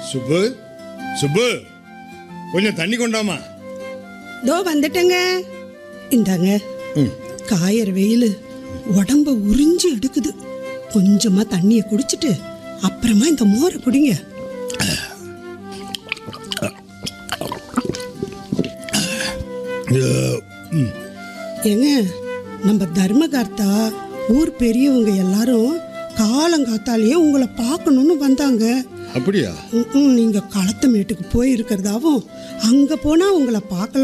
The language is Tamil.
சுப்பு சுப்பு கொஞ்சம் தண்ணி கொண்டாமா தோ வந்துட்டேங்க இந்தாங்க ம் காயற வெயில் உடம்ப உறிஞ்சி எடுக்குது கொஞ்சமா தண்ணியை குடிச்சிட்டு அப்புறமா இந்த மோரை குடிங்க ம் ஏங்க நம்ம தர்மகர்த்தா ஊர் பெரியவங்க எல்லாரும் காலங்காத்தாலேயே உங்களை பார்க்கணும்னு வந்தாங்க அப்படியா ம், ம், நீங்க களத்து மேட்டுக்கு போயிருக்கிறதாவும் அங்க போனா உங்களை பார்க்கலாம்